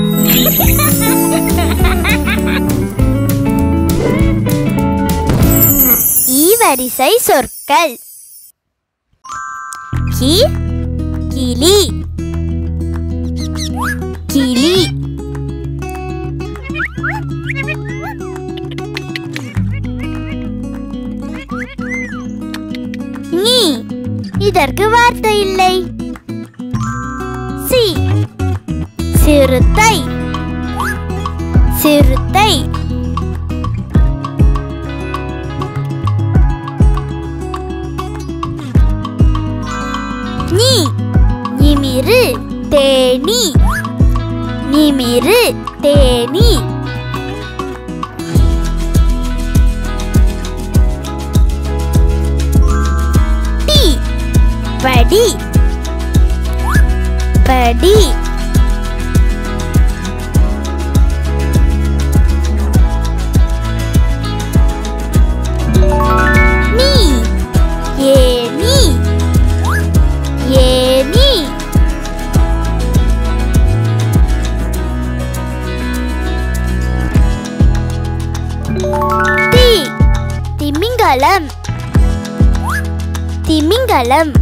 ஈ வரிசை சொற்கள் கி கிளி கிளி நீ இதற்கு வார்த்தை இல்லை சி சிறுத்தை சிறுத்தை நீ நிமிரு தேனி நிமிரு தேனி டி படி படி நீ ஏனி ஏனி தி திமிங்கலம் திமிங்கலம்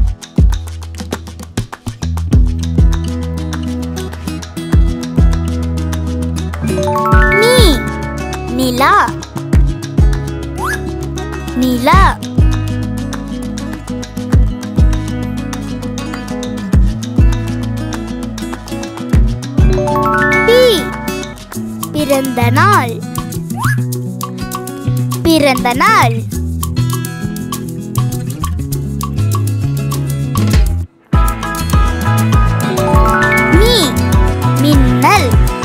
நீ நிலா நிலா பி பிறந்த நாள் பிறந்த நாள் மீ மின்னல்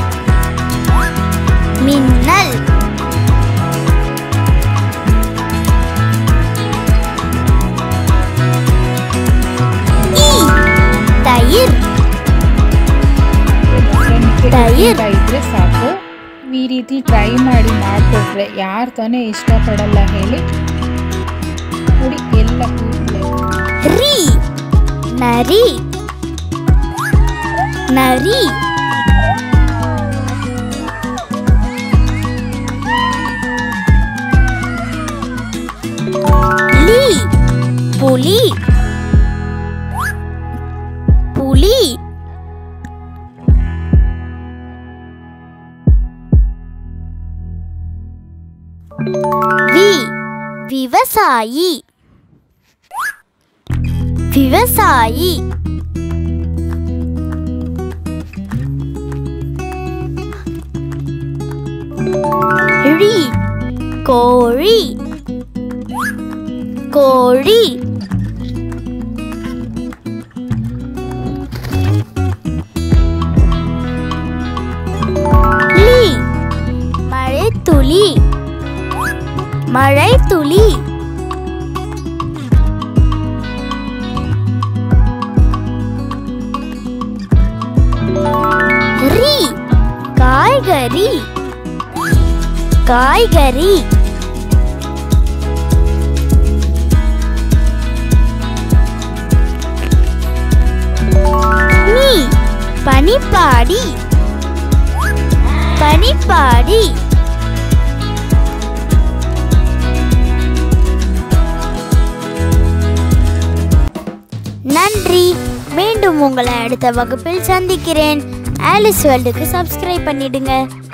மின்னல் ஈ தயிர் ತೈರ್. ಇದ್ರೆ ಸಾಕು ಈ ರೀತಿ ಟ್ರೈ ಮಾಡಿ ಮಾಡಿಕೊಟ್ರೆ ಯಾರು ತಾನೇ ಇಷ್ಟಪಡಲ್ಲ ಹೇಳಿ ನೋಡಿ ಎಲ್ಲ ಕೂದಲೇ ரி நரி நரி லீ புலி புலி வி விவசாயி விவசாயி ழி கோழி கோழி லி மழைத்துளி மழைத்துளி ரி காய்கறி காய்கறி நீ பனிப்பாடி பனிப்பாடி நன்றி மீண்டும் உங்களை அடுத்த வகுப்பில் சந்திக்கிறேன் ஆலிஸ் வேர்ல்டுக்கு சப்ஸ்கிரைப் பண்ணிடுங்க